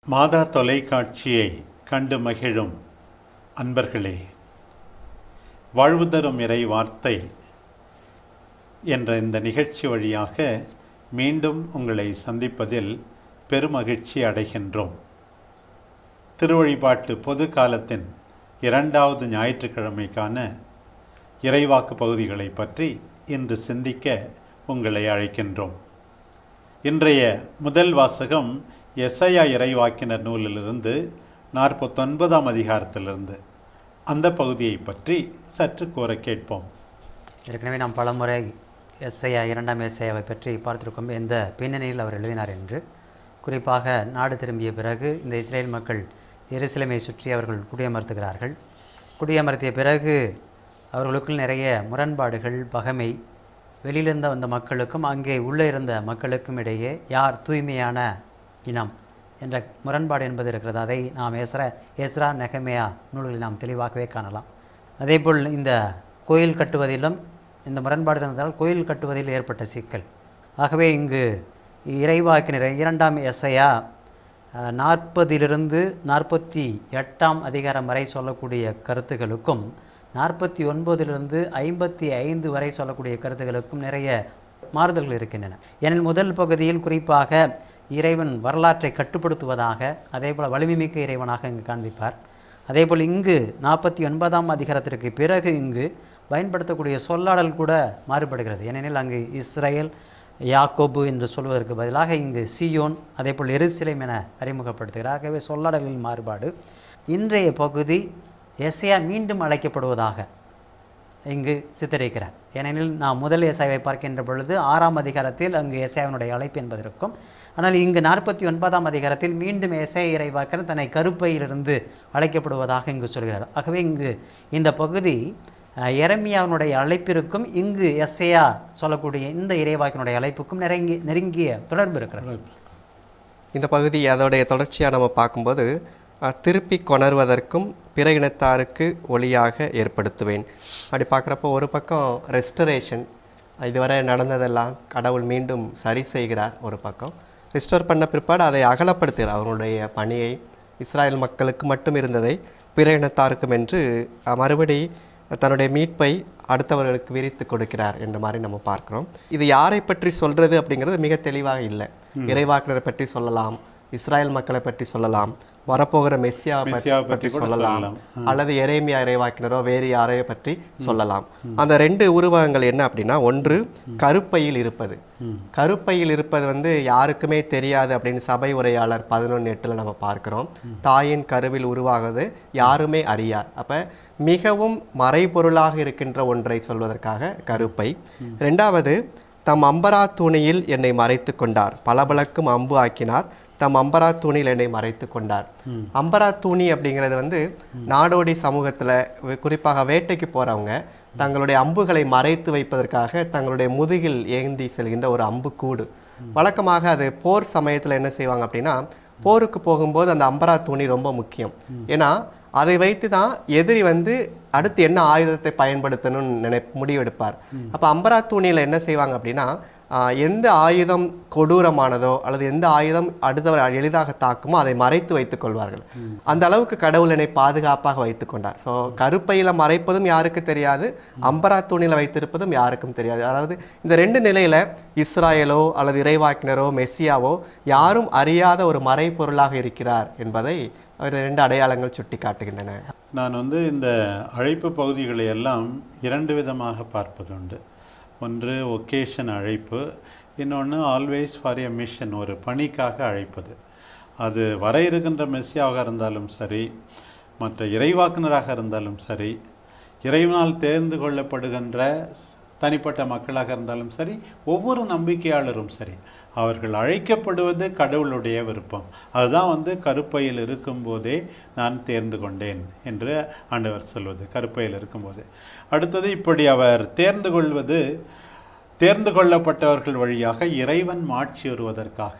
மாதா தொலைக்காட்சியை கண்டு மகிழும் அன்பர்களே வாழ்வு தரும் இறை வார்த்தை என்ற இந்த நிகழ்ச்சி வழியாக மீண்டும் உங்களை சந்திப்பதில் பெருமகிழ்ச்சி அடைகின்றோம் திருவழிபாட்டு பொது காலத்தின் இரண்டாவது ஞாயிற்றுக்கிழமைக்கான இறைவாக்கு பகுதிகளை பற்றி இன்று சிந்திக்க உங்களை அழைக்கின்றோம் இன்றைய முதல் வாசகம் எஸ்ஐயா இறைவாக்கினர் நூலிலிருந்து நாற்பத்தொன்பதாம் அதிகாரத்திலிருந்து அந்த பகுதியை பற்றி சற்று கூற கேட்போம் ஏற்கனவே நாம் பலமுறை எஸ்ஐயா இரண்டாம் எஸ்ஐயாவை பற்றி பார்த்திருக்கோம் எந்த பின்னணியில் அவர் எழுதினார் என்று குறிப்பாக நாடு திரும்பிய பிறகு இந்த இஸ்ரேல் மக்கள் எருசலேமை சுற்றி அவர்கள் குடியமர்த்துகிறார்கள் குடியமர்த்திய பிறகு அவர்களுக்குள் நிறைய முரண்பாடுகள் பகைமை வெளியிலிருந்த வந்த மக்களுக்கும் அங்கே உள்ளே இருந்த மக்களுக்கும் இடையே யார் தூய்மையான இனம் என்ற முரண்பாடு என்பது இருக்கிறது அதை நாம் எஸ்ரா எஸ்ரா நெகமேயா நூல்களில் நாம் தெளிவாகவே காணலாம் அதேபோல் இந்த கோயில் கட்டுவதிலும் இந்த முரண்பாடு இருந்ததால் கோயில் கட்டுவதில் ஏற்பட்ட சிக்கல் ஆகவே இங்கு இறைவாக்கினர் இரண்டாம் எஸ்ஐயா நாற்பதிலிருந்து நாற்பத்தி எட்டாம் அதிகாரம் வரை சொல்லக்கூடிய கருத்துகளுக்கும் நாற்பத்தி ஒன்பதிலிருந்து ஐம்பத்தி ஐந்து வரை சொல்லக்கூடிய கருத்துகளுக்கும் நிறைய மாறுதல்கள் இருக்கின்றன ஏனெனில் முதல் பகுதியில் குறிப்பாக இறைவன் வரலாற்றை கட்டுப்படுத்துவதாக அதேபோல் வலிமைமிக்க இறைவனாக இங்கு காண்பிப்பார் அதேபோல் இங்கு நாற்பத்தி ஒன்பதாம் அதிகாரத்திற்கு பிறகு இங்கு பயன்படுத்தக்கூடிய சொல்லாடல் கூட மாறுபடுகிறது ஏனெனில் அங்கு இஸ்ரேல் யாக்கோபு என்று சொல்வதற்கு பதிலாக இங்கு சியோன் அதேபோல் எருசலேம் என அறிமுகப்படுத்துகிறார் ஆகவே சொல்லாடலில் மாறுபாடு இன்றைய பகுதி எஸ்ஐயா மீண்டும் அழைக்கப்படுவதாக இங்கு சித்தரிக்கிறார் ஏனெனில் நாம் முதல் எஸ்ஐவை பார்க்கின்ற பொழுது ஆறாம் அதிகாரத்தில் அங்கு எஸ்ஐவனுடைய அழைப்பு என்பது இருக்கும் ஆனால் இங்கு நாற்பத்தி ஒன்பதாம் அதிகாரத்தில் மீண்டும் எஸ்ஐ இறைவாக்கர் தன்னை கருப்பையிலிருந்து அழைக்கப்படுவதாக இங்கு சொல்கிறார் ஆகவே இங்கு இந்த பகுதி எரமியாவினுடைய அழைப்பிற்கும் இங்கு எஸ்ஐயா சொல்லக்கூடிய இந்த இறைவாக்கினுடைய அழைப்புக்கும் நெருங்கி நெருங்கிய தொடர்பு இருக்கிறது இந்த பகுதி அதோடைய தொடர்ச்சியாக நம்ம பார்க்கும்போது அஹ், திருப்பி கொணர்வதற்கும் பிற இனத்தாருக்கு ஒளியாக ஏற்படுத்துவேன் அப்படி பார்க்குறப்போ ஒரு பக்கம் ரெஸ்டரேஷன் இதுவரை நடந்ததெல்லாம் கடவுள் மீண்டும் சரி செய்கிறார் ஒரு பக்கம் ரெஸ்டோர் பண்ண பிற்பாடு அதை அகலப்படுத்துகிறார் அவருடைய பணியை இஸ்ராயல் மக்களுக்கு மட்டும் இருந்ததை பிற இனத்தாருக்கும் என்று அஹ், மறுபடி தன்னுடைய மீட்பை அடுத்தவர்களுக்கு விரித்து கொடுக்கிறார் என்ற மாதிரி நம்ம பார்க்கிறோம் இது யாரை பற்றி சொல்றது அப்படிங்கிறது மிக தெளிவாக இல்லை இறைவாக்கினரை பற்றி சொல்லலாம் இஸ்ராயல் மக்களை பற்றி சொல்லலாம் வரப்போகிற மெஸ்ஸியா மெஸ்ஸியாவை பற்றி பற்றி கூட சொல்லலாம் சொல்லலாம். அல்லது எரேமியா இறைவாக்கினரோ வேறு யாரையோ பற்றி சொல்லலாம் அந்த ரெண்டு உருவகங்கள் என்ன அப்படின்னா ஒன்று கருப்பையில் இருப்பது கருப்பையில் இருப்பது வந்து யாருக்குமே தெரியாது அப்படின்னு சபை உரையாளர் பதினொன்று எட்டில் நம்ம பார்க்கிறோம் தாயின் கருவில் உருவாகுது யாருமே அறியார் அப்ப மிகவும் மறைபொருளாக இருக்கின்ற ஒன்றை சொல்வதற்காக கருப்பை ரெண்டாவது தம் அம்பரா தூணியில் என்னை மறைத்து கொண்டார் பளபளக்கும் அம்பு ஆக்கினார் தம் அம்பரா தூணில் என்னை மறைத்து கொண்டார் அம்பரா தூணி அப்படிங்கிறது வந்து நாடோடி சமூகத்துல வி- குறிப்பாக வேட்டைக்கு போறவங்க தங்களுடைய அம்புகளை மறைத்து வைப்பதற்காக தங்களுடைய முதுகில் ஏந்தி செல்கின்ற ஒரு அம்புக்கூடு வழக்கமாக அது போர் சமயத்துல என்ன செய்வாங்க அப்படின்னா போருக்கு போகும்போது அந்த அம்பரா தூணி ரொம்ப முக்கியம் ஏன்னா அதை வைத்து தான் எதிரி வந்து அடுத்து என்ன ஆயுதத்தை பயன்படுத்தணும்னு நினை முடிவெடுப்பார் அப்போ அம்பரா தூணியில் என்ன செய்வாங்க அப்படின்னா ஆஹ், எந்த ஆயுதம் கொடூரமானதோ அல்லது எந்த ஆயுதம் அடுத்தவர் எளிதாக தாக்குமோ அதை மறைத்து வைத்துக் கொள்வார்கள் அந்த அளவுக்கு கடவுள் என்னை பாதுகாப்பாக வைத்துக் கொண்டார் ஸோ கருப்பையில் மறைப்பதும் யாருக்கு தெரியாது அம்பரா தூணில் வைத்திருப்பதும் யாருக்கும் தெரியாது அதாவது இந்த ரெண்டு நிலையில இஸ்ராயலோ அல்லது இறைவாக்கினரோ மெஸ்ஸியாவோ யாரும் அறியாத ஒரு மறைப்பொருளாக இருக்கிறார் என்பதை அவர் ரெண்டு அடையாளங்கள் சுட்டி காட்டுகின்றன நான் வந்து இந்த அழைப்பு பகுதிகளை எல்லாம் இரண்டு விதமாக பார்ப்பதுண்டு ஒன்று ஒகேஷன் அழைப்பு இன்னொன்று ஆல்வேஸ் ஃபார் எ மிஷன் ஒரு பணிக்காக அழைப்பது அது வர இருக்கின்ற மெஸ்ஸியாக இருந்தாலும் சரி மற்ற இறைவாக்குனராக இருந்தாலும் சரி இறைவனால் தேர்ந்து கொள்ளப்படுகின்ற தனிப்பட்ட மக்களாக இருந்தாலும் சரி ஒவ்வொரு நம்பிக்கையாளரும் சரி அவர்கள் அழைக்கப்படுவது கடவுளுடைய விருப்பம் அதுதான் வந்து கருப்பையில் இருக்கும்போதே நான் தேர்ந்து கொண்டேன் என்று ஆண்டவர் சொல்வது கருப்பையில் இருக்கும்போது அடுத்தது இப்படி அவர் தேர்ந்து கொள்வது தேர்ந்து கொள்ளப்பட்டவர்கள் வழியாக இறைவன் மாட்சி வருவதற்காக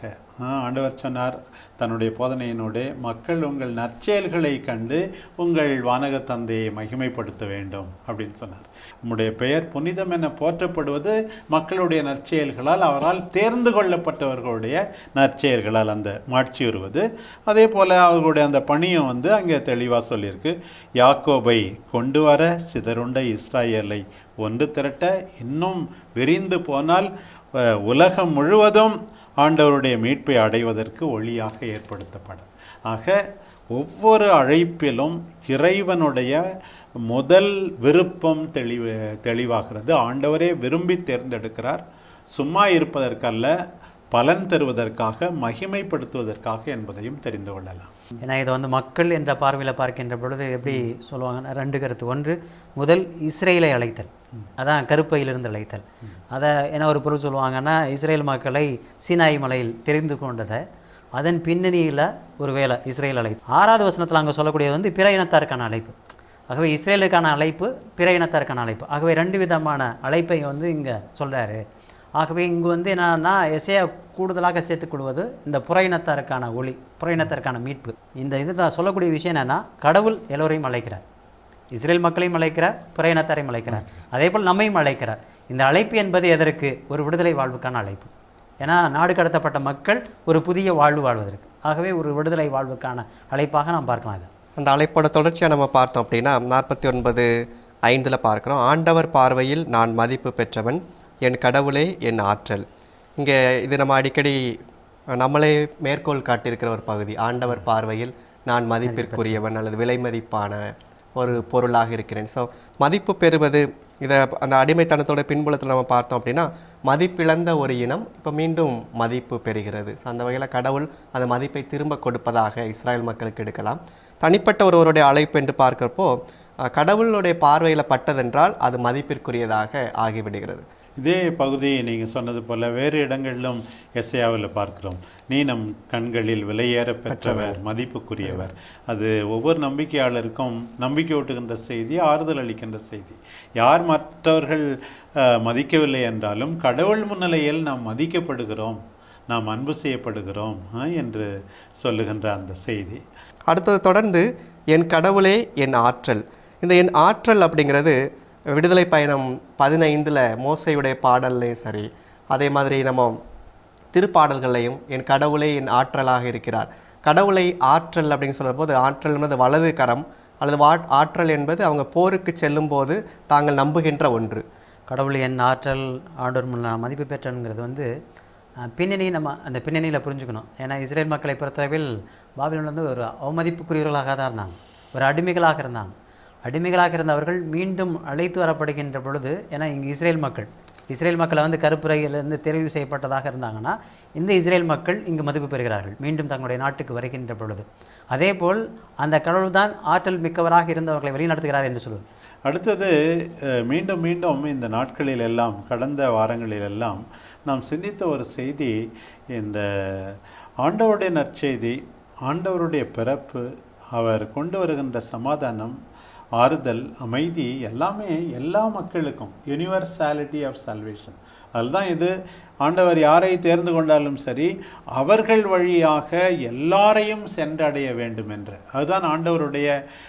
ஆ, ஆண்டவர் சொன்னார் தன்னுடைய போதனையினோடே மக்கள் உங்கள் நற்செயல்களை கண்டு உங்கள் வானக தந்தையை மகிமைப்படுத்த வேண்டும் அப்படின்னு சொன்னார் உம்முடைய பெயர் புனிதம் என போற்றப்படுவது மக்களுடைய நற்செயல்களால் அவரால் தேர்ந்து கொள்ளப்பட்டவர்களுடைய நற்செயல்களால் அந்த மாட்சி வருவது அதே போல் அவர்களுடைய அந்த பணியும் வந்து அங்கே தெளிவாக சொல்லியிருக்கு யாக்கோபை கொண்டு வர சிதறுண்ட இஸ்ராயேலை ஒன்று திரட்ட இன்னும் விரிந்து போனால் அஹ், உலகம் முழுவதும் ஆண்டவருடைய மீட்பை அடைவதற்கு ஒளியாக ஏற்படுத்தப்படும் ஆக ஒவ்வொரு அழைப்பிலும் இறைவனுடைய முதல் விருப்பம் தெளிவு தெளிவாகிறது ஆண்டவரே விரும்பி தேர்ந்தெடுக்கிறார் சும்மா இருப்பதற்கல்ல பலன் தருவதற்காக மகிமைப்படுத்துவதற்காக என்பதையும் தெரிந்து கொள்ளலாம் ஏன்னா இதை வந்து மக்கள் என்ற பார்வையில் பார்க்கின்ற பொழுது எப்படி சொல்லுவாங்கன்னா ரெண்டு கருத்து ஒன்று முதல் இஸ்ரேலை அழைத்தல் அதான் கருப்பையிலிருந்து அழைத்தல் அதை என்ன ஒரு பொருள் சொல்லுவாங்கன்னா இஸ்ரேல் மக்களை சீனாய் மலையில் தெரிந்து கொண்டதை அதன் பின்னணியில் ஒரு வேலை இஸ்ரேல் அழைப்பு ஆறாவது வசனத்தில் அங்கே சொல்லக்கூடியது வந்து பிற இனத்தாருக்கான அழைப்பு ஆகவே இஸ்ரேலுக்கான அழைப்பு பிற இனத்தாருக்கான அழைப்பு ஆகவே ரெண்டு விதமான அழைப்பை வந்து இங்கே சொல்கிறாரு ஆகவே இங்கு வந்து என்னன்னா எஸ்ஏ கூடுதலாக சேர்த்துக்கொள்வது இந்த புற இனத்தாருக்கான ஒளி புற இனத்தாருக்கான மீட்பு இந்த இது நான் சொல்லக்கூடிய விஷயம் என்னன்னா கடவுள் எல்லோரையும் அழைக்கிறார் இஸ்ரேல் மக்களையும் அழைக்கிறார் புற இனத்தாரையும் அழைக்கிறார் அதே போல் நம்மையும் அழைக்கிறார் இந்த அழைப்பு என்பது எதற்கு ஒரு விடுதலை வாழ்வுக்கான அழைப்பு ஏன்னா நாடு கடத்தப்பட்ட மக்கள் ஒரு புதிய வாழ்வு வாழ்வதற்கு ஆகவே ஒரு விடுதலை வாழ்வுக்கான அழைப்பாக நாம் பார்க்கலாம் இதை அந்த அழைப்போட தொடர்ச்சியாக நம்ம பார்த்தோம் அப்படின்னா நாற்பத்தி ஒன்பது ஐந்தில் பார்க்குறோம் ஆண்டவர் பார்வையில் நான் மதிப்பு பெற்றவன் என் கடவுளே என் ஆற்றல் இங்கே இது நம்ம அடிக்கடி நம்மளே மேற்கோள் காட்டியிருக்கிற ஒரு பகுதி ஆண்டவர் பார்வையில் நான் மதிப்பிற்குரியவன் அல்லது விலை மதிப்பான ஒரு பொருளாக இருக்கிறேன் ஸோ மதிப்பு பெறுவது இதை அந்த அடிமைத்தனத்தோட பின்புலத்தில் நம்ம பார்த்தோம் அப்படின்னா மதிப்பிழந்த ஒரு இனம் இப்போ மீண்டும் மதிப்பு பெறுகிறது ஸோ அந்த வகையில் கடவுள் அந்த மதிப்பை திரும்ப கொடுப்பதாக இஸ்ராயல் மக்களுக்கு எடுக்கலாம் தனிப்பட்ட ஒருவருடைய அழைப்பு என்று பார்க்கிறப்போ அஹ், கடவுளுடைய பார்வையில் பட்டதென்றால் அது மதிப்பிற்குரியதாக ஆகிவிடுகிறது இதே பகுதியை நீங்கள் சொன்னது போல வேறு இடங்களிலும் எஸ்ஐயாவில் பார்க்கிறோம் நீ நம் கண்களில் விலையேற பெற்றவர் மதிப்புக்குரியவர் அது ஒவ்வொரு நம்பிக்கையாளருக்கும் நம்பிக்கை ஊட்டுகின்ற செய்தி ஆறுதல் அளிக்கின்ற செய்தி யார் மற்றவர்கள் அஹ், மதிக்கவில்லை என்றாலும் கடவுள் முன்னிலையில் நாம் மதிக்கப்படுகிறோம் நாம் அன்பு செய்யப்படுகிறோம் அஹ், என்று சொல்லுகின்ற அந்த செய்தி அடுத்தது தொடர்ந்து என் கடவுளே என் ஆற்றல் இந்த என் ஆற்றல் அப்படிங்கிறது விடுதலை பயணம் பதினைந்தில் மோசையுடைய பாடல்லையும் சரி அதே மாதிரி நம்ம திருப்பாடல்கள்லையும் என் கடவுளே என் ஆற்றலாக இருக்கிறார் கடவுளை ஆற்றல் அப்படின்னு சொல்லும்போது ஆற்றல் என்பது வலது கரம் அல்லது வா ஆற்றல் என்பது அவங்க போருக்கு செல்லும்போது தாங்கள் நம்புகின்ற ஒன்று கடவுள் என் ஆற்றல் ஆண்டோர் முன் நான் மதிப்பு பெற்றனுங்கிறது வந்து அஹ், பின்னணி நம்ம அந்த பின்னணியில் புரிஞ்சுக்கணும் ஏன்னா இஸ்ரேல் மக்களை பொறுத்தளவில் பாபிலோன் வந்து ஒரு அவமதிப்புக்குரியவர்களாக தான் இருந்தாங்க ஒரு அடிமைகளாக இருந்தாங்க அடிமைகளாக இருந்தவர்கள் மீண்டும் அழைத்து வரப்படுகின்ற பொழுது ஏன்னா இங்கே இஸ்ரேல் மக்கள் இஸ்ரேல் மக்களை வந்து கருப்புரையிலிருந்து தெரிவு செய்யப்பட்டதாக இருந்தாங்கன்னா இந்த இஸ்ரேல் மக்கள் இங்கு மதிப்பு பெறுகிறார்கள் மீண்டும் தங்களுடைய நாட்டுக்கு வருகின்ற பொழுது அதேபோல் அந்த கடவுள் தான் ஆற்றல் மிக்கவராக இருந்தவர்களை வழிநடத்துகிறார் என்று சொல்லுவது அடுத்தது அஹ், மீண்டும் மீண்டும் இந்த நாட்களில் எல்லாம் கடந்த வாரங்களில் எல்லாம் நாம் சிந்தித்த ஒரு செய்தி இந்த ஆண்டவருடைய நற்செய்தி ஆண்டவருடைய பிறப்பு அவர் கொண்டு வருகின்ற சமாதானம் ஆறுதல் அமைதி எல்லாமே எல்லா மக்களுக்கும் யுனிவர்சாலிட்டி ஆஃப் சால்வேஷன் அதுதான் இது ஆண்டவர் யாரை தேர்ந்து கொண்டாலும் சரி அவர்கள் வழியாக எல்லாரையும் சென்றடைய வேண்டும் என்று அதுதான் ஆண்டவருடைய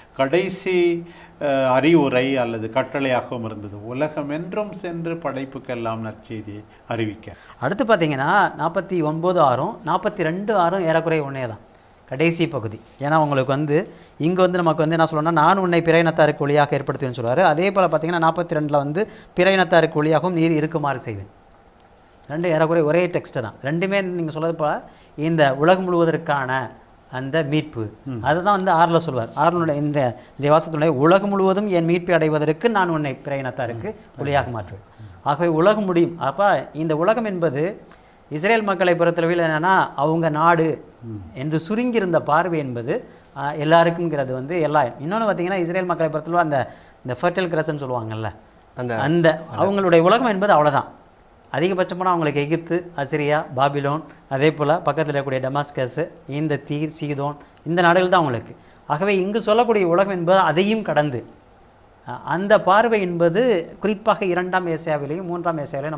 கடைசி அஹ், அறிவுரை அல்லது கட்டளையாகவும் இருந்தது உலகமென்றும் சென்று படைப்புக்கெல்லாம் நற்செய்தியை அறிவிக்க அடுத்து பார்த்தீங்கன்னா நாற்பத்தி ஒன்பது ஆறும் நாற்பத்தி ரெண்டு ஆறும் ஏறக்குறைய ஒன்றே தான் கடைசி பகுதி ஏன்னா உங்களுக்கு வந்து இங்கே வந்து நமக்கு வந்து என்ன சொல்லணும்னா நான் உன்னை பிற இனத்தாருக்கு ஒளியாக ஏற்படுத்துவேன்னு சொல்லுவார் அதே போல் பார்த்தீங்கன்னா நாற்பத்தி ரெண்டில் வந்து பிற இனத்தாருக்கு ஒளியாகவும் நீர் இருக்குமாறு செய்வேன் ரெண்டு ஏறக்குறைய ஒரே டெக்ஸ்ட்டு தான் ரெண்டுமே நீங்கள் சொல்றது போல இந்த உலகம் முழுவதற்கான அந்த மீட்பு அதுதான் வந்து ஆறில் சொல்வார் ஆறுனுடைய இந்த இந்த வாசத்தினுடைய உலகம் முழுவதும் என் மீட்பை அடைவதற்கு நான் உன்னை பிற இனத்தாருக்கு ஒளியாக மாற்றுவேன் ஆகவே உலகம் முடியும் அப்போ இந்த உலகம் என்பது இஸ்ரேல் மக்களை பொறுத்தளவில் என்னன்னா அவங்க நாடு என்று சுருங்கியிருந்த பார்வை என்பது ஆஹ், எல்லாருக்கும்ங்கிறது வந்து எல்லா இன்னொன்று பார்த்தீங்கன்னா இஸ்ரேல் மக்களை பொறுத்தளவு அந்த இந்த ஃபர்டைல் கிரசன் சொல்லுவாங்கல்ல அந்த அந்த அவங்களுடைய உலகம் என்பது அவ்வளவுதான் அதிகபட்சமான அவங்களுக்கு எகிப்து அசிரியா பாபிலோன் அதே போல் பக்கத்தில் இருக்கக்கூடிய டமாஸ்கஸ் இந்த தீர் சீதோன் இந்த நாடுகள் தான் அவங்களுக்கு ஆகவே இங்கு சொல்லக்கூடிய உலகம் என்பது அதையும் கடந்து அஹ், அந்த பார்வை என்பது குறிப்பாக இரண்டாம் ஏசியாவிலையும் மூன்றாம் ஏசியாவிலையும் நம்ம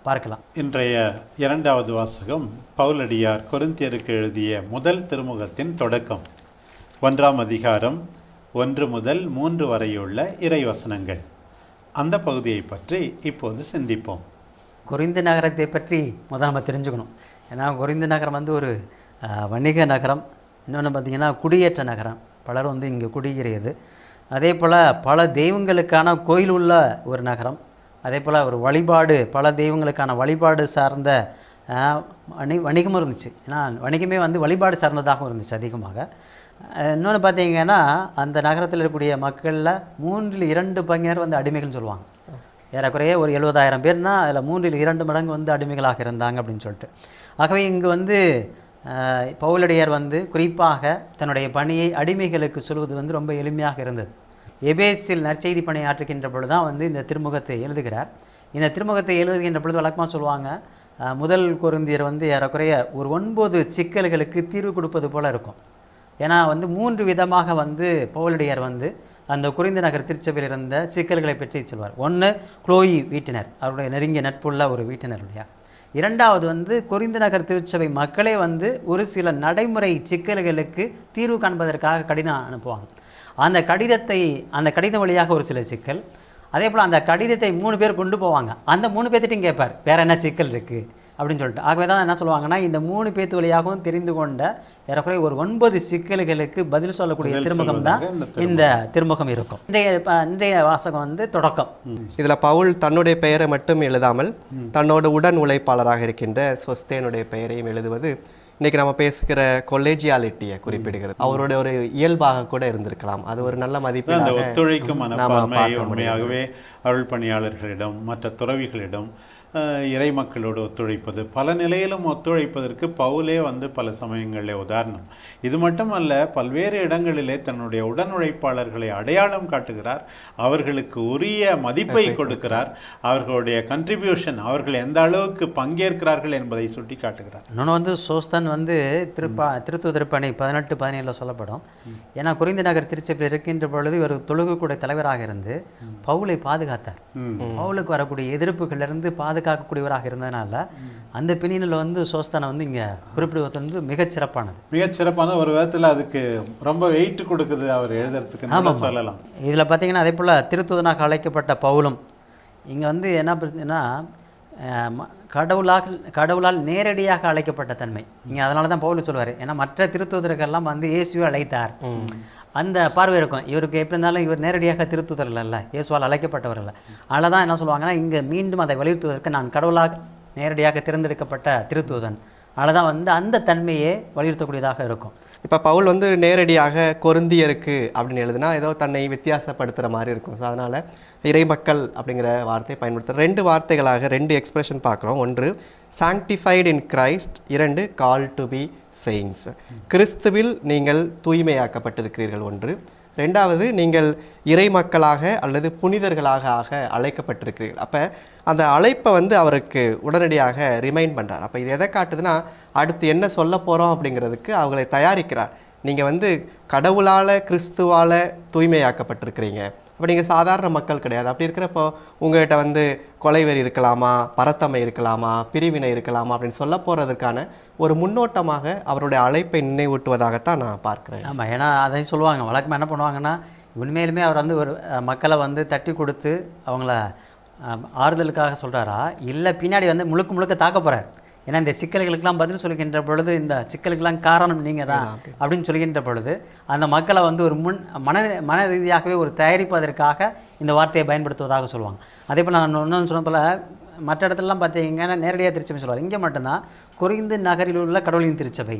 பார்க்கலாம் இன்றைய இரண்டாவது வாசகம் பவுலடியார் கொரிந்தியருக்கு எழுதிய முதல் திருமுகத்தின் தொடக்கம் ஒன்றாம் அதிகாரம் ஒன்று முதல் மூன்று வரையுள்ள இறைவசனங்கள் அந்த பகுதியை பற்றி இப்போது சிந்திப்போம் கொரிந்து நகரத்தை பற்றி முதல் நம்ம தெரிஞ்சுக்கணும் ஏன்னா கொரிந்து நகரம் வந்து ஒரு அஹ், வணிக நகரம் இன்னொன்று பார்த்தீங்கன்னா குடியேற்ற நகரம் பலர் வந்து இங்கே குடியேறியது அதே போல் பல தெய்வங்களுக்கான கோயில் உள்ள ஒரு நகரம் அதே போல் ஒரு வழிபாடு பல தெய்வங்களுக்கான வழிபாடு சார்ந்த அஹ், வணி வணிகமும் இருந்துச்சு ஏன்னா வணிகமே வந்து வழிபாடு சார்ந்ததாகவும் இருந்துச்சு அதிகமாக அஹ், இன்னொன்று பார்த்தீங்கன்னா அந்த நகரத்தில் இருக்கக்கூடிய மக்களில் மூன்றில் இரண்டு பங்கினர் வந்து அடிமைகள்னு சொல்லுவாங்க ஏறக்குறைய ஒரு எழுபதாயிரம் பேர்னா அதில் மூன்றில் இரண்டு மடங்கு வந்து அடிமைகளாக இருந்தாங்க அப்படின்னு சொல்லிட்டு ஆகவே இங்கு வந்து அஹ், பவுலடியார் வந்து குறிப்பாக தன்னுடைய பணியை அடிமைகளுக்கு சொல்வது வந்து ரொம்ப எளிமையாக இருந்தது எபேஸில் நற்செய்தி பணி ஆற்றுகின்ற பொழுது தான் வந்து இந்த திருமுகத்தை எழுதுகிறார் இந்த திருமுகத்தை எழுதுகின்ற பொழுது வழக்கமாக சொல்லுவாங்க அஹ், முதல் கொருந்தியர் வந்து ஏறக்குறைய ஒரு ஒன்பது சிக்கல்களுக்கு தீர்வு கொடுப்பது போல இருக்கும் ஏன்னா வந்து மூன்று விதமாக வந்து பவுலடியார் வந்து அந்த குறிந்த நகர் திருச்சபையில் இருந்த சிக்கல்களை பற்றி சொல்வார் ஒன்று குளோயி வீட்டினர் அவருடைய நெருங்கிய நட்புள்ள ஒரு வீட்டினருடைய இரண்டாவது வந்து கொரிந்த நகர் திருச்சபை மக்களே வந்து ஒரு சில நடைமுறை சிக்கல்களுக்கு தீர்வு காண்பதற்காக கடிதம் அனுப்புவாங்க அந்த கடிதத்தை அந்த கடிதம் வழியாக ஒரு சில சிக்கல் அதே போல் அந்த கடிதத்தை மூணு பேர் கொண்டு போவாங்க அந்த மூணு பேர்த்திட்டையும் கேட்பார் வேற என்ன சிக்கல் இருக்குது அப்படின்னு சொல்லிட்டு ஆகவே தான் என்ன சொல்லுவாங்கன்னா இந்த மூணு பேத்து வழியாகவும் தெரிந்து கொண்ட ஏறக்குறைய ஒரு ஒன்பது சிக்கல்களுக்கு பதில் சொல்லக்கூடிய பதில் திருமுகம் தான் சொல்வதாக இந்த இந்த திருமுகம் இருக்கும் இன்றைய ப- இன்றைய வாசகம் வந்து தொடக்கம் இதுல பவுல் தன்னுடைய பெயரை மட்டும் எழுதாமல் தன்னோட உடன் உழைப்பாளராக இருக்கின்ற சொஸ்தேனுடைய பெயரையும் எழுதுவது இன்னைக்கு நம்ம பேசுகிற கொலேஜியாலிட்டியை குறிப்பிடுகிறது அவருடைய ஒரு இயல்பாக கூட இருந்திருக்கலாம் அது ஒரு நல்ல அந்த மதிப்பீடாக ஒத்துழைக்கும் நாம மனப்பான்மை பார்க்க முடியும் உண்மையாகவே அருள் பணியாளர்களிடம் மற்ற துறவிகளிடம் அஹ், இறை மக்களோடு ஒத்துழைப்பது பல நிலையிலும் ஒத்துழைப்பதற்கு பவுலே வந்து பல சமயங்களிலே உதாரணம் இது மட்டுமல்ல பல்வேறு இடங்களிலே தன்னுடைய உடன் உழைப்பாளர்களை அடையாளம் காட்டுகிறார் அவர்களுக்கு உரிய மதிப்பை கொடுக்கிறார் அவர்களுடைய கன்ட்ரிபியூஷன் அவர்கள் எந்த அளவுக்கு பங்கேற்கிறார்கள் என்பதை சுட்டி காட்டுகிறார் இன்னொன்று வந்து சோஸ்தான் வந்து திருப்பா திருத்தூதர் பணி பதினெட்டு பதினேழில் சொல்லப்படும் ஏன்னா குறிந்த நகர் திருச்சபையில் இருக்கின்ற பொழுது இவர் தொழுகக்கூட தலைவராக இருந்து பவுலை பாதுகாத்தார் பவுலுக்கு வரக்கூடிய எதிர்ப்புகளிலிருந்து பாதுகாக்கக்கூடியவராக இருந்ததுனால அந்த பின்னணியில் வந்து சோஸ்தானை வந்து இங்கே குறிப்பிடுவது வந்து மிகச் சிறப்பானது மிகச் சிறப்பான ஒரு விதத்தில் அதுக்கு ரொம்ப வெயிட் கொடுக்குது அவர் எழுதுறதுக்கு நல்லா சொல்லலாம் இதில் பார்த்தீங்கன்னா அதே போல் திருத்தூதனாக அழைக்கப்பட்ட பவுலும் இங்கே வந்து என்ன பார்த்தீங்கன்னா அஹ், ம- கடவுளால் கடவுளால் நேரடியாக அழைக்கப்பட்ட தன்மை இங்கே அதனால தான் பவுல் சொல்லுவார் ஏன்னா மற்ற திருத்தூதர்கள்லாம் வந்து இயேசுவை அழைத்தார் அந்த பார்வை இருக்கும் இவருக்கு எப்படி இருந்தாலும் இவர் நேரடியாக திருத்தூதர் இல்லைல்ல இயேசுவால் அழைக்கப்பட்டவர் இல்லை அதனால தான் என்ன சொல்லுவாங்கன்னா இங்கே மீண்டும் அதை வலியுறுத்துவதற்கு நான் கடவுளாக நேரடியாக தேர்ந்தெடுக்கப்பட்ட திருத்தூதன் அதனால தான் வந்து அந்த தன்மையே வலியுறுத்தக்கூடியதாக இருக்கும் இப்போ பவுல் வந்து நேரடியாக கொருந்தியருக்கு அப்படின்னு எழுதுனா ஏதோ தன்னை வித்தியாசப்படுத்துகிற மாதிரி இருக்கும் ஸோ அதனால் இறைமக்கள் அப்படிங்கிற வார்த்தையை பயன்படுத்த ரெண்டு வார்த்தைகளாக ரெண்டு எக்ஸ்பிரஷன் பார்க்குறோம் ஒன்று சாங்டிஃபைடு இன் கிரைஸ்ட் இரண்டு கால் டு பி செயின்ஸ் கிறிஸ்துவில் நீங்கள் தூய்மையாக்கப்பட்டிருக்கிறீர்கள் ஒன்று ரெண்டாவது நீங்கள் இறைமக்களாக அல்லது புனிதர்களாக ஆக அழைக்கப்பட்டிருக்கிறீர்கள் அப்போ அந்த அழைப்பை வந்து அவருக்கு உடனடியாக ரிமைண்ட் பண்ணுறார் அப்போ இது எதை காட்டுதுன்னா அடுத்து என்ன சொல்ல போகிறோம் அப்படிங்கிறதுக்கு அவங்களை தயாரிக்கிறார் நீங்கள் வந்து கடவுளால் கிறிஸ்துவால் தூய்மையாக்கப்பட்டிருக்கிறீங்க அப்போ நீங்கள் சாதாரண மக்கள் கிடையாது அப்படி இருக்கிறப்போ உங்கள்கிட்ட வந்து கொலைவெறி இருக்கலாமா பரத்தமை இருக்கலாமா பிரிவினை இருக்கலாமா அப்படின்னு சொல்ல போகிறதுக்கான ஒரு முன்னோட்டமாக அவருடைய அழைப்பை நினைவூட்டுவதாகத்தான் நான் பார்க்கிறேன் ஆமாம் ஏன்னா அதை சொல்லுவாங்க வழக்கமாக என்ன பண்ணுவாங்கன்னா உண்மையிலுமே அவர் வந்து ஒரு அஹ், மக்களை வந்து தட்டி கொடுத்து அவங்கள அஹ், ஆறுதலுக்காக சொல்கிறாரா இல்லை பின்னாடி வந்து முழுக்க முழுக்க தாக்க போகிறார் ஏன்னா இந்த சிக்கல்களுக்கெல்லாம் பதில் சொல்கின்ற பொழுது இந்த சிக்கலுக்கெல்லாம் காரணம் நீங்கள் தான் அப்படின்னு சொல்கின்ற பொழுது அந்த மக்களை வந்து ஒரு முன் மன மன ரீதியாகவே ஒரு தயாரிப்பதற்காக இந்த வார்த்தையை பயன்படுத்துவதாக சொல்லுவாங்க அதே போல் நான் இன்னொன்று சொன்ன போல் மற்ற இடத்துலலாம் பார்த்தீங்கன்னா நேரடியாக திருச்சபை சொல்லுவார் இங்கே மட்டும்தான் குறைந்து நகரில் உள்ள கடவுளின் திருச்சபை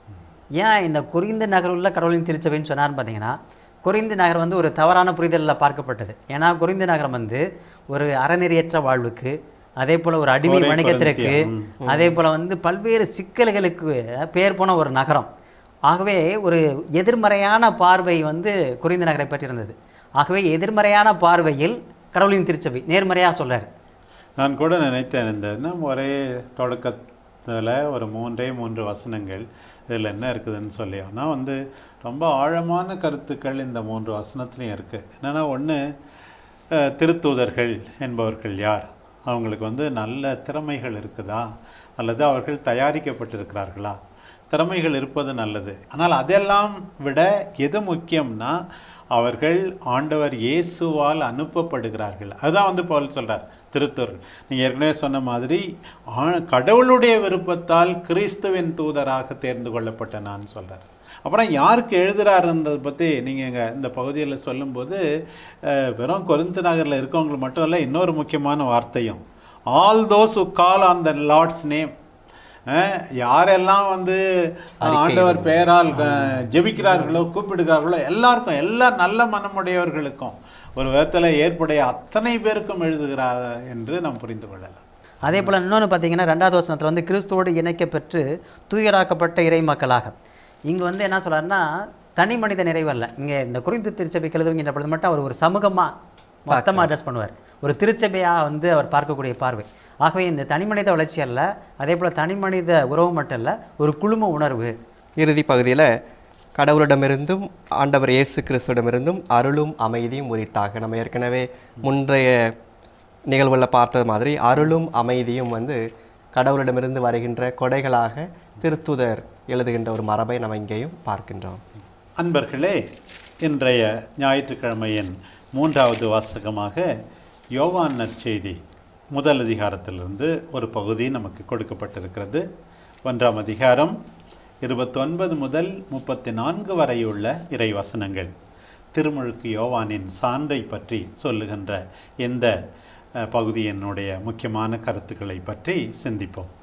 ஏன் இந்த குறிந்த நகர் உள்ள கடவுளின் திருச்சபைன்னு சொன்னார்னு பார்த்தீங்கன்னா குறிந்த நகர் வந்து ஒரு தவறான புரிதலில் பார்க்கப்பட்டது ஏன்னா குறிந்த நகரம் வந்து ஒரு அறநெறியற்ற வாழ்வுக்கு அதே போல் ஒரு அடிமை ஒரே வணிகத்திற்கு கொரிந்தியா, அதே போல் வந்து பல்வேறு சிக்கல்களுக்கு பேர் போன ஒரு நகரம் ஆகவே ஒரு எதிர்மறையான பார்வை வந்து குறிந்த நகரை பற்றி இருந்தது ஆகவே எதிர்மறையான பார்வையில் கடவுளின் திருச்சபை நேர்மறையாக சொல்றாரு நான் கூட நினைத்தேன் இந்த என்ன ஒரே தொடக்கத்தில் ஒரு மூன்றே மூன்று வசனங்கள் இதில் என்ன இருக்குதுன்னு சொல்லி ஆனால் வந்து ரொம்ப ஆழமான கருத்துக்கள் இந்த மூன்று வசனத்துலையும் இருக்குது என்னென்னா ஒன்று திருத்தூதர்கள் என்பவர்கள் யார் அவங்களுக்கு வந்து நல்ல திறமைகள் இருக்குதா அல்லது அவர்கள் தயாரிக்கப்பட்டிருக்கிறார்களா திறமைகள் இருப்பது நல்லது ஆனால் அதெல்லாம் விட எது முக்கியம்னா அவர்கள் ஆண்டவர் இயேசுவால் அனுப்பப்படுகிறார்கள் அதுதான் வந்து பவுல் சொல்றார் திருத்தூர் நீங்கள் ஏற்கனவே சொன்ன மாதிரி ஆ- கடவுளுடைய விருப்பத்தால் கிறிஸ்துவின் தூதராக தேர்ந்து கொள்ளப்பட்ட நான் சொல்றார் அப்புறம் யாருக்கு எழுதுறாருன்றதை பற்றி நீங்கள் இங்கே இந்த பகுதியில் சொல்லும்போது அஹ், வெறும் கொரிந்து நகரில் இருக்கவங்களுக்கு மட்டும் இல்லை இன்னொரு முக்கியமான வார்த்தையும் all those who call on the lord's name யாரெல்லாம் வந்து ஆண்டவர் பெயரால் அஹ், ஜெபிக்கிறார்களோ கூப்பிடுகிறார்களோ எல்லாருக்கும் எல்லா நல்ல மனமுடையவர்களுக்கும் ஒரு விதத்தில் ஏற்புடைய அத்தனை பேருக்கும் எழுதுகிறார் என்று நாம் புரிந்து கொள்ளலாம் அதே போல் இன்னொன்று பார்த்தீங்கன்னா ரெண்டாவது வசனத்தில் வந்து கிறிஸ்துவோடு இணைக்கப்பெற்று தூயராக்கப்பட்ட இறை மக்களாக இங்கே வந்து என்ன சொல்றாருன்னா தனி மனித நிறைவல்ல இங்கே இந்த குறிந்து திருச்சபைக்கு எழுதுவங்கிற பொழுது மட்டும் அவர் ஒரு சமூகமாக மொத்தமாக அட்ரஸ் பண்ணுவார் ஒரு திருச்சபையாக வந்து அவர் பார்க்கக்கூடிய பார்வை ஆகவே இந்த தனி மனித வளர்ச்சி அல்ல அதே போல் தனி மனித உறவு மட்டும் இல்லை ஒரு குழும உணர்வு இறுதி பகுதியில் கடவுளிடமிருந்தும் ஆண்டவர் இயேசு கிறிஸ்துவிடமிருந்தும் அருளும் அமைதியும் உரித்தாக நம்ம ஏற்கனவே முந்தைய நிகழ்வுகளில் பார்த்தது மாதிரி அருளும் அமைதியும் வந்து கடவுளிடமிருந்து வருகின்ற கொடைகளாக திருத்துதர் எழுதுகின்ற ஒரு மரபை நம்ம இங்கேயும் பார்க்கின்றோம் அன்பர்களே இன்றைய ஞாயிற்றுக்கிழமையின் மூன்றாவது வாசகமாக யோவான் நற்செய்தி முதல் அதிகாரத்திலிருந்து ஒரு பகுதி நமக்கு கொடுக்கப்பட்டிருக்கிறது ஒன்றாம் அதிகாரம் இருபத்தொன்பது முதல் முப்பத்தி நான்கு வரையுள்ள இறைவசனங்கள் திருமுழுக்கு யோவானின் சான்றை பற்றி சொல்லுகின்ற இந்த அஹ், பகுதியினுடைய முக்கியமான கருத்துக்களை பற்றி சிந்திப்போம்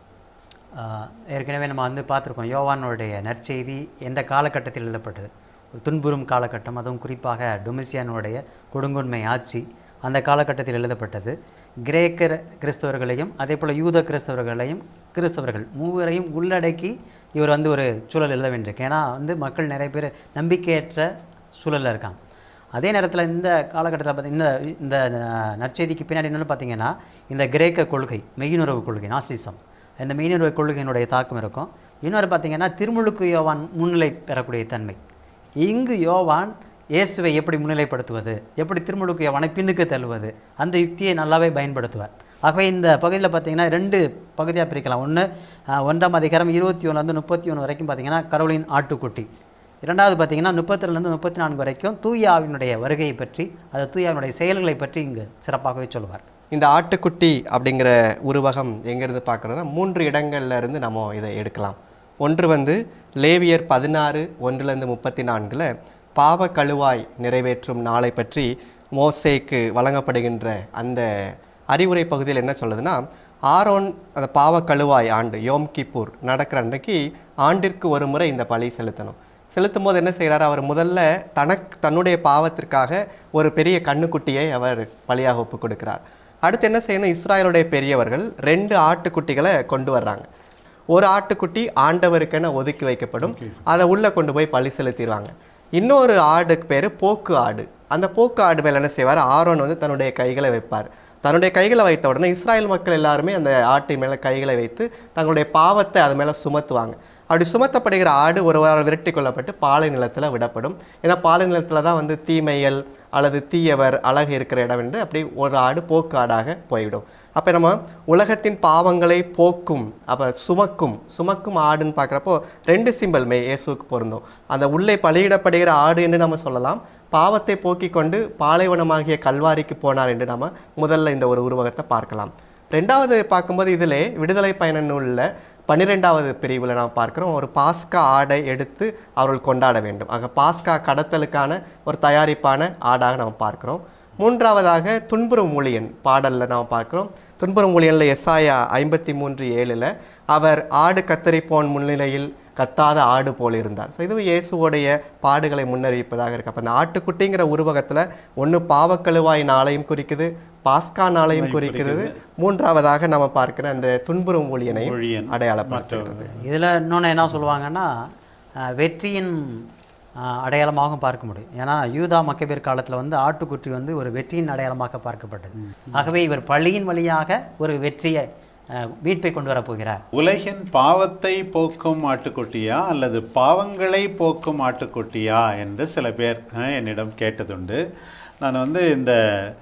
ஆஹ் ஏற்கனவே நம்ம வந்து பார்த்துருக்கோம் யோவானுடைய நற்செய்தி எந்த காலகட்டத்தில் எழுதப்பட்டது ஒரு துன்புறும் காலகட்டம் அதுவும் குறிப்பாக டொமிசியானுடைய கொடுங்கொன்மை ஆட்சி அந்த காலகட்டத்தில் எழுதப்பட்டது கிரேக்கர் கிறிஸ்தவர்களையும் அதே போல் யூத கிறிஸ்தவர்களையும் கிறிஸ்தவர்கள் மூவரையும் உள்ளடக்கி இவர் வந்து ஒரு சூழல் எழுத வேண்டியிருக்கு ஏன்னா வந்து மக்கள் நிறைய பேர் நம்பிக்கையற்ற சூழலில் இருக்காங்க அதே நேரத்தில் இந்த காலகட்டத்தில் பார்த்தி இந்த இந்த அஹ், நற்செய்திக்கு பின்னாடி என்னென்னு பார்த்தீங்கன்னா இந்த கிரேக்க கொள்கை மெய்யுணர்வு கொள்கை நாசிசம் இந்த மெய்யுணர்வு கொள்கையினுடைய தாக்கம் இருக்கும் இன்னொரு பார்த்தீங்கன்னா திருமுழுக்கு யோவான் முன்னிலை பெறக்கூடிய தன்மை இங்கு யோவான் இயேசுவை எப்படி முன்னிலைப்படுத்துவது எப்படி திருமுழுக்கு யோவானை பின்னுக்கு தள்ளுவது அந்த யுக்தியை நல்லாவே பயன்படுத்துவார் ஆகவே இந்த பகுதியில் பார்த்தீங்கன்னா ரெண்டு பகுதியாக பிரிக்கலாம் ஒன்று ஒன்றாம் அதிகாரம் இருபத்தி ஒன்றுலேருந்து முப்பத்தி ஒன்று வரைக்கும் பார்த்தீங்கன்னா கடவுளின் ஆட்டுக்குட்டி இரண்டாவது பார்த்தீங்கன்னா முப்பத்திரெண்டுலேருந்து முப்பத்தி நான்கு வரைக்கும் தூய ஆவியினுடைய வருகையை பற்றி அது தூய ஆவியினுடைய செயல்களை பற்றி இங்கு சிறப்பாகவே சொல்லுவார் இந்த ஆட்டுக்குட்டி அப்படிங்கிற உருவகம் எங்கேருந்து பார்க்குறோன்னா மூன்று இடங்கள்ல இருந்து நம்ம இதை எடுக்கலாம் ஒன்று வந்து லேவியர் பதினாறு ஒன்றுலேருந்து முப்பத்தி நான்கில் பாவ கழுவாய் நிறைவேற்றும் நாளை பற்றி மோசேக்கு வழங்கப்படுகின்ற அந்த அறிவுரை பகுதியில் என்ன சொல்லுதுன்னா ஆரோன் அந்த பாவ கழுவாய் ஆண்டு யோம் கிப்பூர் நடக்கிற அன்றைக்கு ஆண்டிற்கு ஒரு முறை இந்த பலி செலுத்தணும் செலுத்தும் போது என்ன செய்கிறார் அவர் முதல்ல தனக்கு தன்னுடைய பாவத்திற்காக ஒரு பெரிய கண்ணுக்குட்டியை அவர் பலியாக ஒப்பு கொடுக்கிறார் அடுத்து என்ன செய்யணும் இஸ்ராயலுடைய பெரியவர்கள் ரெண்டு ஆட்டுக்குட்டிகளை கொண்டு வர்றாங்க ஒரு ஆட்டுக்குட்டி ஆண்டவருக்கென ஒதுக்கி வைக்கப்படும் அதை உள்ளே கொண்டு போய் பலி செலுத்திடுவாங்க இன்னொரு ஆடுக்கு பேர் போக்கு ஆடு அந்த போக்கு ஆடு மேலே என்ன செய்வார் ஆரோன் வந்து தன்னுடைய கைகளை வைப்பார் தன்னுடைய கைகளை வைத்த உடனே இஸ்ராயல் மக்கள் எல்லாருமே அந்த ஆட்டு மேலே கைகளை வைத்து தங்களுடைய பாவத்தை அது மேலே சுமத்துவாங்க அப்படி சுமத்தப்படுகிற ஆடு ஒருவரால் விரட்டி கொள்ளப்பட்டு பாலை நிலத்தில் விடப்படும் ஏன்னா பாலை நிலத்தில் தான் வந்து தீமையல் அல்லது தீயவர் அழகு இருக்கிற இடம் என்று அப்படி ஒரு ஆடு போக்கு ஆடாக போய்விடும் அப்போ நம்ம உலகத்தின் பாவங்களை போக்கும் அப்போ சுமக்கும் சுமக்கும் ஆடுன்னு பார்க்குறப்போ ரெண்டு சிம்பல் மே இயேசுவுக்கு பொருந்தும் அந்த உள்ளே பலியிடப்படுகிற ஆடு என்று நம்ம சொல்லலாம் பாவத்தை போக்கிக் கொண்டு பாலைவனமாகிய கல்வாரிக்கு போனார் என்று நாம முதல்ல இந்த ஒரு உருவகத்தை பார்க்கலாம் ரெண்டாவது பார்க்கும்போது இதிலே விடுதலை பயண நூலில் பன்னிரெண்டாவது பிரிவில் நாம் பார்க்குறோம் ஒரு பாஸ்கா ஆடை எடுத்து அவர்கள் கொண்டாட வேண்டும் ஆக பாஸ்கா கடத்தலுக்கான ஒரு தயாரிப்பான ஆடாக நாம் பார்க்கிறோம் மூன்றாவதாக துன்புறும் ஊழியன் பாடலில் நாம் பார்க்குறோம் துன்புறும் ஊழியனில் எஸ்ஆயா ஐம்பத்தி மூன்று ஏழில் அவர் ஆடு கத்தரிப்போன் முன்னிலையில் கத்தாத ஆடு போல் இருந்தார் ஸோ இதுவும் இயேசுவோடைய பாடுகளை முன்னறிவிப்பதாக இருக்கு அப்போ அந்த ஆட்டுக்குட்டிங்கிற உருவகத்தில் ஒன்று பாவக்கழுவாய் நாளையும் குறிக்குது பாஸ்கா நாளையும் குறிக்கிறது மூன்றாவதாக நம்ம பார்க்கிற அந்த துன்புறும் ஊழியனையும் ஊழியன் அடையாளப்படுத்துகிறது இதில் இன்னொன்று என்ன சொல்லுவாங்கன்னா அஹ், வெற்றியின் அஹ், அடையாளமாகவும் பார்க்க முடியும் ஏன்னா யூதா மக்கபேர் காலத்தில் வந்து ஆட்டுக்குட்டி வந்து ஒரு வெற்றியின் அடையாளமாக பார்க்கப்பட்டது ஆகவே இவர் பள்ளியின் வழியாக ஒரு வெற்றியை அஹ், மீட்பை கொண்டு வரப் போகிறார் உலகின் பாவத்தை போக்கும் ஆட்டுக்குட்டியா அல்லது பாவங்களை போக்கும் ஆட்டுக்குட்டியா என்று சில பேர் அஹ், என்னிடம் கேட்டதுண்டு நான் வந்து இந்த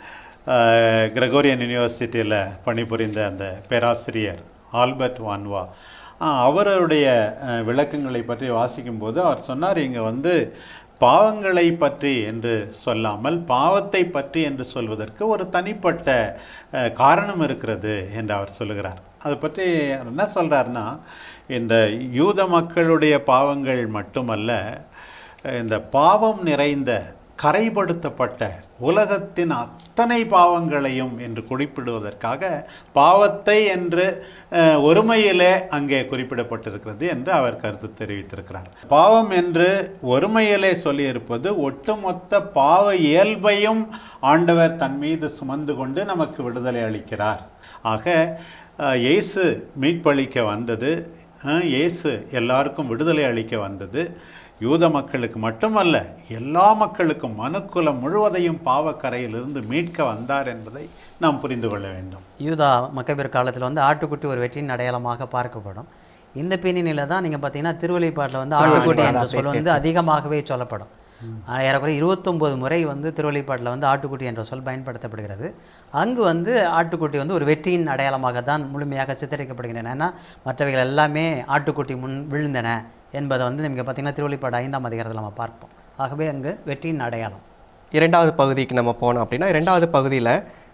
அஹ், கிரெகோரியன் யூனிவர்சிட்டியில் பணிபுரிந்த அந்த பேராசிரியர் ஆல்பர்ட் வான்வா அஹ், அவருடைய அஹ், விளக்கங்களை பற்றி வாசிக்கும்போது அவர் சொன்னார் இங்கே வந்து பாவங்களை பற்றி என்று சொல்லாமல் பாவத்தை பற்றி என்று சொல்வதற்கு ஒரு தனிப்பட்ட அஹ், காரணம் இருக்கிறது என்று அவர் சொல்லுகிறார் அதை பற்றி அவர் என்ன சொல்கிறாருன்னா இந்த யூத மக்களுடைய பாவங்கள் மட்டுமல்ல இந்த பாவம் நிறைந்த கரைப்படுத்தப்பட்ட உலகத்தின் அத்தனை பாவங்களையும் என்று குறிப்பிடுவதற்காக பாவத்தை என்று அஹ், ஒருமையிலே அங்கே குறிப்பிடப்பட்டிருக்கிறது என்று அவர் கருத்து தெரிவித்திருக்கிறார் பாவம் என்று ஒருமையிலே சொல்லியிருப்பது ஒட்டுமொத்த பாவ இயல்பையும் ஆண்டவர் தன் மீது சுமந்து கொண்டு நமக்கு விடுதலை அளிக்கிறார் ஆக அஹ், இயேசு மீட்பளிக்க வந்தது அஹ், இயேசு எல்லாருக்கும் விடுதலை அளிக்க வந்தது யூத மக்களுக்கு மட்டுமல்ல எல்லா மக்களுக்கும் மனுக்குலம் முழுவதையும் பாவக்கரையிலிருந்து மீட்க வந்தார் என்பதை நாம் புரிந்து கொள்ள வேண்டும் யூதா மக்கபேர் காலத்தில் வந்து ஆட்டுக்குட்டி ஒரு வெற்றியின் அடையாளமாக பார்க்கப்படும் இந்த பின்னணியில் தான் நீங்கள் பார்த்தீங்கன்னா திருவள்ளிப்பாட்டில் வந்து ஆட்டுக்குட்டி என்ற சொல் வந்து அதிகமாகவே சொல்லப்படும் ஆஹ் ஏறக்குறைய இருபத்தொம்போது முறை வந்து திருவள்ளிப்பாட்டில் வந்து ஆட்டுக்குட்டி என்ற சொல் பயன்படுத்தப்படுகிறது அங்கு வந்து ஆட்டுக்குட்டி வந்து ஒரு வெற்றியின் அடையாளமாக தான் முழுமையாக சித்தரிக்கப்படுகின்றன ஏன்னா மற்றவைகள் எல்லாமே ஆட்டுக்குட்டி முன் விழுந்தன என்பதை வந்து நீங்கள் பார்த்தீங்கன்னா திருவள்ளிப்பாடு ஐந்தாம் அதிகாரத்தில் நம்ம பார்ப்போம் ஆகவே அங்கு வெற்றியின் அடையாளம் இரண்டாவது பகுதிக்கு நம்ம போனோம் அப்படின்னா இரண்டாவது பகுதியில்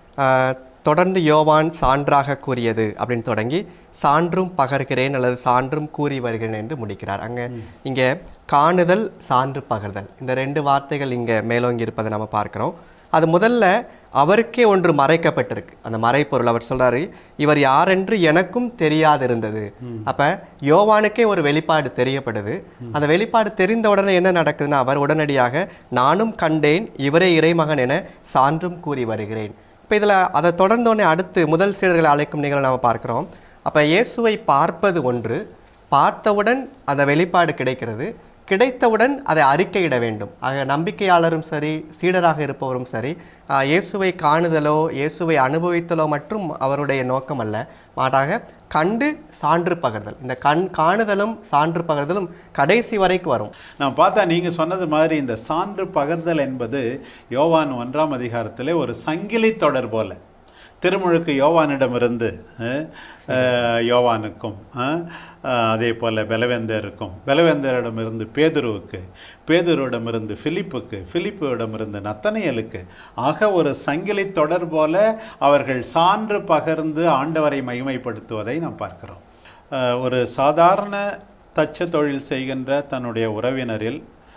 தொடர்ந்து யோவான் சான்றாக கூறியது அப்படின்னு தொடங்கி சான்றும் பகர்கிறேன் அல்லது சான்றும் கூறி வருகிறேன் என்று முடிக்கிறார் அங்கே இங்கே காணுதல் சான்று பகர்தல் இந்த ரெண்டு வார்த்தைகள் இங்கே மேலோங்கி இருப்பதை நம்ம பார்க்கிறோம் அது முதல்ல அவருக்கே ஒன்று மறைக்கப்பட்டிருக்கு அந்த மறைப்பொருள் அவர் சொல்றாரு இவர் யாரென்று எனக்கும் தெரியாதிருந்தது அப்ப யோவானுக்கே ஒரு வெளிப்பாடு தெரியப்படுது அந்த வெளிப்பாடு தெரிந்த உடனே என்ன நடக்குதுன்னா அவர் உடனடியாக நானும் கண்டேன் இவரே இறைமகன் என சான்றும் கூறி வருகிறேன் இப்போ இதில் அதை தொடர்ந்தோடனே அடுத்து முதல் சீடர்களை அழைக்கும் நிகழ்வு நாம் பார்க்கிறோம் அப்போ இயேசுவை பார்ப்பது ஒன்று பார்த்தவுடன் அந்த வெளிப்பாடு கிடைக்கிறது கிடைத்தவுடன் அதை அறிக்கையிட வேண்டும் ஆக நம்பிக்கையாளரும் சரி சீடராக இருப்பவரும் சரி ஆஹ், இயேசுவை காணுதலோ இயேசுவை அனுபவித்தலோ மற்றும் அவருடைய நோக்கம் அல்ல மாறாக கண்டு சான்று பகர்தல் இந்த கண் காணுதலும் சான்று பகர்தலும் கடைசி வரைக்கும் வரும் நான் பார்த்தா நீங்கள் சொன்னது மாதிரி இந்த சான்று பகர்தல் என்பது யோவான் ஒன்றாம் அதிகாரத்திலே ஒரு சங்கிலி தொடர் போல திருமுழுக்கு யோவானிடமிருந்து அஹ், அஹ், யோவானுக்கும் அஹ், அஹ், அதே போல் பலவேந்தருக்கும் பலவேந்தரிடமிருந்து பேதுருவுக்கு பேதுருவிடமிருந்து பிலிப்புக்கு பிலிப்புவிடமிருந்து நத்தனையலுக்கு ஆக ஒரு சங்கிலி தொடர் போல அவர்கள் சான்று பகர்ந்து ஆண்டவரை மகிமைப்படுத்துவதை நாம் பார்க்கிறோம் அஹ், ஒரு சாதாரண தச்ச தொழில் செய்கின்ற தன்னுடைய உறவினரில்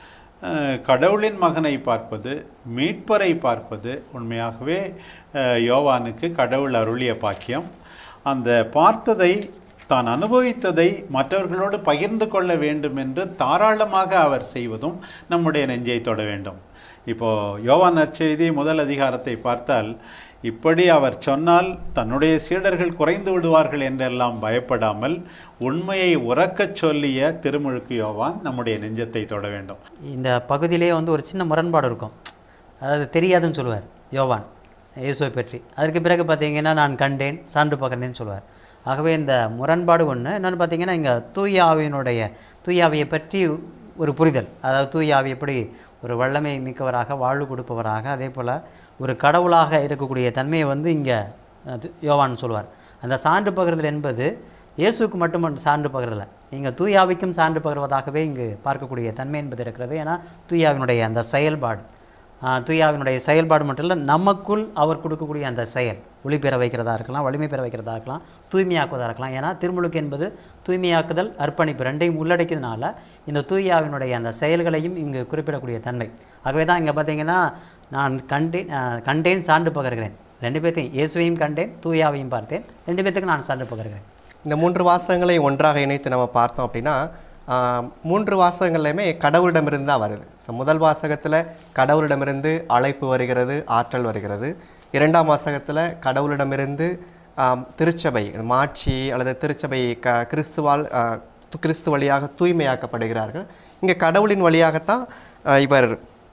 அஹ், கடவுளின் மகனை பார்ப்பது மீட்பரை பார்ப்பது உண்மையாகவே அஹ், யோவானுக்கு கடவுள் அருளிய பாக்கியம் அந்த பார்த்ததை தான் அனுபவித்ததை மற்றவர்களோடு பகிர்ந்து கொள்ள வேண்டும் என்று தாராளமாக அவர் செய்வதும் நம்முடைய நெஞ்சை தொட வேண்டும் இப்போ யோவான் நற்செய்தி முதல் அதிகாரத்தை பார்த்தால் இப்படி அவர் சொன்னால் தன்னுடைய சீடர்கள் குறைந்து விடுவார்கள் என்றெல்லாம் பயப்படாமல் உண்மையை உறக்கச் சொல்லிய திருமுழுக்கு யோவான் நம்முடைய நெஞ்சத்தை தொட வேண்டும் இந்த பகுதியிலே வந்து ஒரு சின்ன முரண்பாடு இருக்கும் அதாவது தெரியாதுன்னு சொல்லுவார் யோவான் இயேசுவை பற்றி அதற்கு பிறகு பார்த்தீங்கன்னா நான் கண்டேன் சான்று பகர்ந்தேன்னு சொல்லுவார் ஆகவே இந்த முரண்பாடு ஒன்று என்னென்னு பார்த்தீங்கன்னா இங்கே தூய ஆவியினுடைய தூய ஆவியை பற்றி ஒரு புரிதல் அதாவது தூய ஆவி எப்படி ஒரு வல்லமை மிக்கவராக வாழ்வு கொடுப்பவராக அதே போல் ஒரு கடவுளாக இருக்கக்கூடிய தன்மையை வந்து இங்கே யோவான் சொல்லுவார் அந்த சான்று பகிர்தல் என்பது இயேசுக்கு மட்டும் சான்று பகிர்தல இங்கே தூயாவிக்கும் சான்று பகிர்வதாகவே இங்கு பார்க்கக்கூடிய தன்மை என்பது இருக்கிறது ஏன்னா தூயாவினுடைய அந்த செயல்பாடு ஆஹ், தூயாவினுடைய செயல்பாடு மட்டும் இல்லை நமக்குள் அவர் கொடுக்கக்கூடிய அந்த செயல் ஒளி பெற வைக்கிறதா இருக்கலாம் வலிமை பெற வைக்கிறதா இருக்கலாம் தூய்மையாக்குவதா இருக்கலாம் ஏன்னா திருமுழுக்கு என்பது தூய்மையாக்குதல் அர்ப்பணிப்பு ரெண்டையும் உள்ளடக்கியதுனால இந்த தூயாவினுடைய அந்த செயல்களையும் இங்கு குறிப்பிடக்கூடிய தன்மை ஆகவே தான் இங்கே பார்த்தீங்கன்னா நான் கண்டேன் ஆஹ், கண்டேன் சான்று பகர்கிறேன் ரெண்டு பேர்த்தையும் இயேசுவையும் கண்டேன் தூயாவையும் பார்த்தேன் ரெண்டு பேர்த்துக்கும் நான் சான்று பகர்கிறேன் இந்த மூன்று வாசகங்களை ஒன்றாக இணைத்து நம்ம பார்த்தோம் அப்படின்னா ஆஹ், மூன்று வாசகங்கள்லையுமே கடவுளிடமிருந்து தான் வருது ஸோ முதல் வாசகத்தில் கடவுளிடமிருந்து அழைப்பு வருகிறது ஆற்றல் வருகிறது இரண்டாம் வாசகத்தில் கடவுளிடமிருந்து ஆம், திருச்சபை மாட்சி அல்லது திருச்சபை க கிறிஸ்துவால் ஆஹ், து- கிறிஸ்து வழியாக தூய்மையாக்கப்படுகிறார்கள் இங்கே கடவுளின் வழியாகத்தான் ஆஹ், இவர்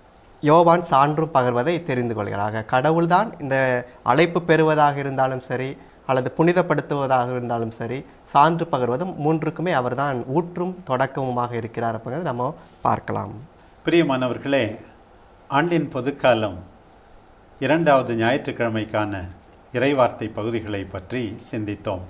யோவான் சான்றும் பகர்வதை தெரிந்து கொள்கிறார் கடவுள்தான் இந்த அழைப்பு பெறுவதாக இருந்தாலும் சரி அல்லது புனிதப்படுத்துவதாக இருந்தாலும் சரி சான்று பகர்வதும் மூன்றுக்குமே அவர்தான் ஊற்றும் தொடக்கமுமாக இருக்கிறார் அப்படிங்கிறத நம்ம பார்க்கலாம் பிரியமானவர்களே ஆண்டின் பொதுக்காலம் இரண்டாவது ஞாயிற்றுக்கிழமைக்கான இறைவார்த்தை பகுதிகளை பற்றி சிந்தித்தோம்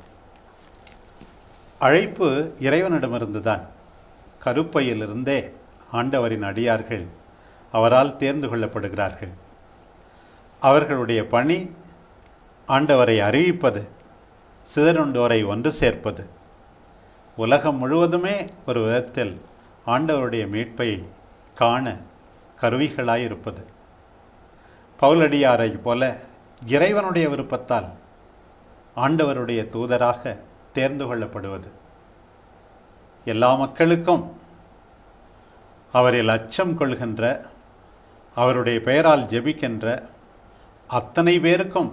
அழைப்பு இறைவனிடமிருந்து தான் கருப்பையிலிருந்தே ஆண்டவரின் அடியார்கள் அவரால் தேர்ந்து கொள்ளப்படுகிறார்கள் அவர்களுடைய பணி ஆண்டவரை அறிவிப்பது சிதறுண்டோரை ஒன்று சேர்ப்பது உலகம் முழுவதுமே ஒரு விதத்தில் ஆண்டவருடைய மீட்பை காண கருவிகளாயிருப்பது பவுலடியாரை போல இறைவனுடைய விருப்பத்தால் ஆண்டவருடைய தூதராக தேர்ந்து கொள்ளப்படுவது எல்லா மக்களுக்கும் அவரில் அச்சம் கொள்கின்ற அவருடைய பெயரால் ஜெபிக்கின்ற அத்தனை பேருக்கும்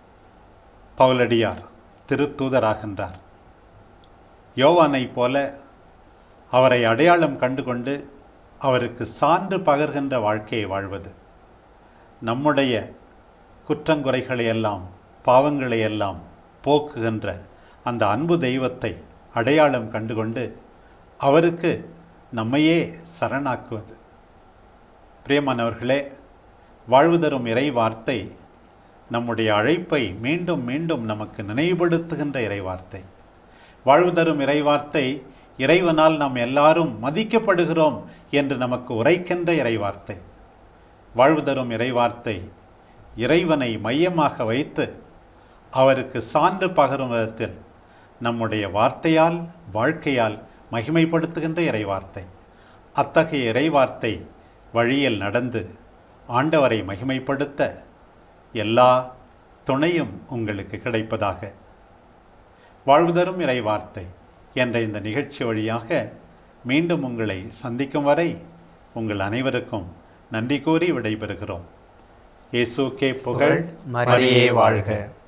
பவுலடியார் திருத்தூதராகின்றார் யோவானைப் போல அவரை அடையாளம் கண்டுகொண்டு அவருக்கு சான்று பகர்கின்ற வாழ்க்கையை வாழ்வது நம்முடைய குற்றங்குறைகளை எல்லாம் பாவங்களை எல்லாம் போக்குகின்ற அந்த அன்பு தெய்வத்தை அடையாளம் கண்டுகொண்டு அவருக்கு நம்மையே சரணாக்குவது பிரியமானவர்களே வாழ்வு தரும் இறை வார்த்தை நம்முடைய அழைப்பை மீண்டும் மீண்டும் நமக்கு நினைவுபடுத்துகின்ற இறைவார்த்தை வாழ்வு தரும் இறைவார்த்தை இறைவனால் நாம் எல்லாரும் மதிக்கப்படுகிறோம் என்று நமக்கு உரைக்கின்ற இறைவார்த்தை வாழ்வு தரும் இறைவார்த்தை இறைவனை மையமாக வைத்து அவருக்கு சான்று பகரும் விதத்தில் நம்முடைய வார்த்தையால் வாழ்க்கையால் மகிமைப்படுத்துகின்ற இறைவார்த்தை அத்தகைய இறைவார்த்தை வழியில் நடந்து ஆண்டவரை மகிமைப்படுத்த எல்லா துணையும் உங்களுக்கு கிடைப்பதாக வாழ்வு தரும் இறைவார்த்தை என்ற இந்த நிகழ்ச்சி வழியாக மீண்டும் உங்களை சந்திக்கும் வரை உங்கள் அனைவருக்கும் நன்றி கூறி விடைபெறுகிறோம் இயேசுக்கே புகழ் மரியே வாழ்க